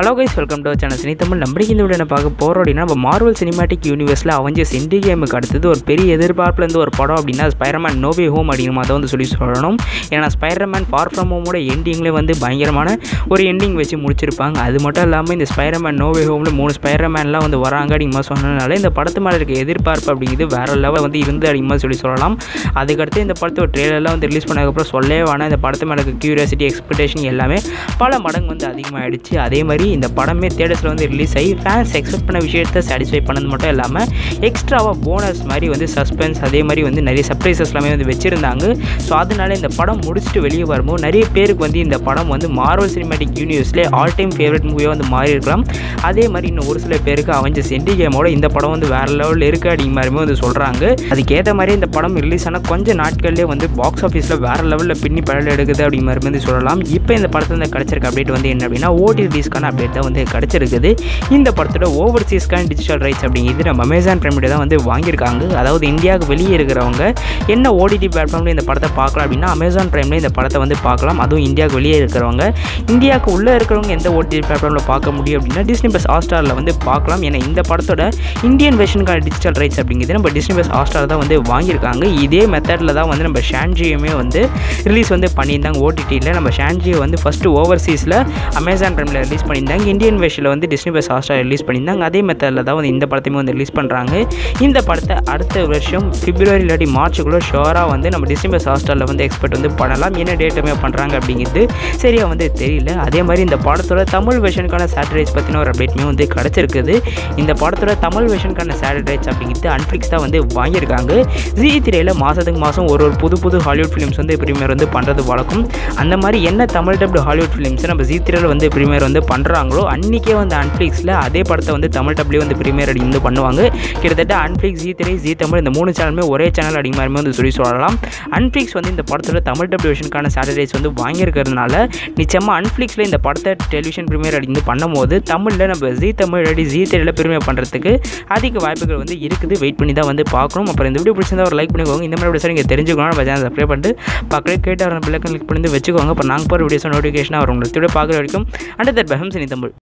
hello guys welcome to channel cine Tamil நம்பருக்கு இந்த video என்ன பார்க்க போகிறோம் அப்படின்னா நம்ம மார்வல் சினிமாட்டிக் யூனிவர்ஸில் அவஞ்சர்ஸ் என்டி கேமுக்கு அடுத்தது ஒரு பெரிய எதிர்பார்ப்புல இருந்து ஒரு படம் அப்படின்னா ஸ்பைரமேன் நோவே ஹோம் அப்படிங்கிற மாதிரி வந்து சொல்லி சொல்லணும் ஏன்னா ஸ்பைரமேன் ஃபார் ஃப்ரம் ஹோமோட எண்டிங்லேயே வந்து பயங்கரமான ஒரு எண்டிங் வச்சு முடிச்சிருப்பாங்க அது மட்டும் இல்லாமல் இந்த ஸ்பைரமேன் நோவே ஹோமில் மூணு ஸ்பைரமேன்லாம் வந்து வராங்க அப்படிங்கிற மாதிரி சொன்னதுனால இந்த படத்து மேலே இருக்க எதிர்பார்ப்பு அப்படிங்கிறது வேறு லெவல் வந்து இருந்து அப்படிங்கிற மாதிரி சொல்லி சொல்லலாம் அதுக்கடுத்து இந்த படத்தோட ட்ரெயிலர்லாம் வந்து ரிலீஸ் பண்ணதுக்கப்புறம் சொல்லவே வேணாம் இந்த படத்து மேலே இருக்க க்யூரியாசிட்டி எக்ஸ்பெக்டேஷன் எல்லாமே பல மடங்கு வந்து அதிகமாகிடுச்சு அதே மாதிரி இந்த படமே தேட்டர்ஸில் வந்து ரிலீஸ் ஆகி ஃபேன்ஸ் எக்ஸ்பெக்ட் பண்ண விஷயத்தை சாட்டிஸ்ஃபை பண்ணது மட்டும் இல்லாமல் எக்ஸ்ட்ராவாக போனஸ் மாதிரி வந்து சஸ்பென்ஸ் அதே மாதிரி வந்து நிறைய சர்ப்ரைசஸ் எல்லாமே வந்து வச்சுருந்தாங்க ஸோ அதனால இந்த படம் முடிச்சுட்டு வெளியே வரும்போது நிறைய பேருக்கு வந்து இந்த படம் வந்து மார்வல் சினிமேட்டிக் யூனிவர்ஸ்லேயே ஆல் டைம் ஃபேவரட் மூவியாக வந்து மாறி இருக்கலாம் அதே மாதிரி இன்னும் ஒரு சில பேருக்கு அவஞ்ச சென்டி கேமோட இந்த படம் வந்து வேறு லெவலில் இருக்குது அப்படிங்கிற மாதிரியுமே வந்து சொல்கிறாங்க அதுக்கேற்ற மாதிரி இந்த படம் ரிலீஸ் ஆன கொஞ்சம் நாட்கள்லேயே வந்து பாக்ஸ் ஆஃபீஸில் வேறு லெவலில் பின்னி படல் எடுக்குது அப்படிங்கிற மாதிரி வந்து சொல்லலாம் இப்போ இந்த படத்தில் இந்த கிடச்சிருக்க அப்டேட் வந்து என்ன அப்படின்னா ஓடி ரிலீஸ்க்கான அப்டேட் தான் வந்து கிடச்சிருக்குது இந்த படத்தோட ஓவர்சீஸ்க்கான டிஜிட்டல் ரைட்ஸ் அப்படிங்கிறது நம்ம அமேசான் பிரைமில் தான் வந்து வாங்கியிருக்காங்க அதாவது இந்தியாவுக்கு வெளியே இருக்கிறவங்க என்ன ஓடிடி பிளாட்ஃபார்மில் இந்த படத்தை பார்க்கலாம் அப்படின்னா அமேசான் பிரைமில் இந்த படத்தை வந்து பார்க்கலாம் அதுவும் இந்தியாவுக்கு வெளியே இருக்கிறவங்க இந்தியாவுக்கு உள்ளே இருக்கிறவங்க எந்த ஓடிடி பிளாட்ஃபார்மில் பார்க்க முடியும் அப்படின்னா டிஸ்னி பஸ் ஹாஸ்டாரில் வந்து பார்க்கலாம் ஏன்னா இந்த படத்தோட இந்தியன் வெர்ஷனுக்கான டிஜிட்டல் ரைட்ஸ் அப்படிங்கிறது நம்ம டிஸ்னி பஸ் ஹாஸ்டார் தான் வந்து வாங்கியிருக்காங்க இதே மெத்தடில் தான் வந்து நம்ம ஷான்ஜியுமே வந்து ரிலீஸ் வந்து பண்ணியிருந்தாங்க ஓடிடியில் நம்ம ஷான்ஜியை வந்து ஃபஸ்ட்டு ஓவர்சீஸில் அமேசான் பிரைமில் ரிலீஸ் பண்ணியிருந்தாங்க இந்தியன் வெர்ஷனில் வந்து டிஸ்னி பஸ் ஹாஸ்டார் ரிலீஸ் பண்ணியிருந்தாங்க அதே மெத்தடில் தான் வந்து இந்த படத்தையுமே வந்து ரிலீஸ் பண்ணுறாங்க இந்த படத்தை அடுத்த வருஷம் பிப்ரவரி இல்லாட்டி மார்ச்சுக்குள்ளே ஷோராக வந்து நம்ம டிஸ்னி பஸ் ஹாஸ்டலில் வந்து எக்ஸ்பெக்ட் வந்து பண்ணலாம் என்ன டேட்டுமே பண்ணுறாங்க அப்படிங்கிறது சரியாக வந்து தெரியல அதே மாதிரி இந்த படத்தோட தமிழ் வெர்ஷனுக்கான சேட்டலைட்ஸ் பற்றின ஒரு அப்டேட்மே வந்து கிடச்சிருக்குது இந்த படத்தோட தமிழ் வெர்ஷனுக்கான சேட்டலைட்ஸ் அப்படிங்கிறது அன்ஃப்ளிக்ஸ் தான் வந்து வாங்கியிருக்காங்க ஜி திரையில் மாதத்துக்கு மாதம் ஒரு ஒரு புது புது ஹாலிவுட் ஃபிலிம்ஸ் வந்து ப்ரீமியர் வந்து பண்ணுறது வழக்கம் அந்த மாதிரி என்ன தமிழ் டப்டு ஹாலிவுட் ஃபிலிம்ஸை நம்ம ஜி திரையில் வந்து ப்ரீமியர் வந்து பண்ணுறாங்களோ அன்றைக்கே வந்து அன்ஃப்ளிக்ஸில் அதே படத்தை வந்து தமிழ் டப்லேயே வந்து ப்ரீமியர் அப்படி வந்து பண்ணுவாங்க கிட்டத்தட்ட அன்ஃப்ளிக்ஸ் ஜி திரை ஜி தமிழ் இந்த மூணு சேனலுமே ஒரே சேனல் அப்படிங்கிற மாதிரி வந்து சொல்லி சொல்லலாம் அன்ஃப்ளிக்ஸ் வந்து இந்த படத்தோட தமிழ் டப் டிவிஷனுக்கான சேட்டலைட்ஸ் வந்து வாங்கியிருக்கிறதுனால நிச்சயமாக அன்ஃப்ளிக்ஸில் இந்த படத்தை டெலிவிஷன் ப்ரீமியர் அப்படி வந்து பண்ணும்போது தமிழில் நம்ம ஜி தமிழ் இல்லாட்டி ஜி திரையில் ப்ரீமியர் பண்ணுறதுக்கு அதிக வாய்ப்புகள் வந்து இருக்குது வெயிட் பண்ணி தான் வந்து பார்க்கணும் அப்புறம் இந்த வீடியோ பிடிச்சிருந்தா ஒரு லைக் பண்ணிக்கோங்க இந்த மாதிரி வீடியோஸ் நீங்கள் தெரிஞ்சுக்கணும் நம்ம சேனல் சப்ஸ்கிரைப் பண்ணிட்டு பக்கத்தில் கேட்டு வர பிள்ளைக்கு கிளிக் பண்ணி வச்சுக்கோங்க அப்புறம் நாங்கள் போகிற வீடியோஸ் நோட்டிஃபிகேஷனாக வரும் உங்களுக்கு பார்க்குற வரைக்கும் அண்ட் தட் பஹம் சினி தமிழ்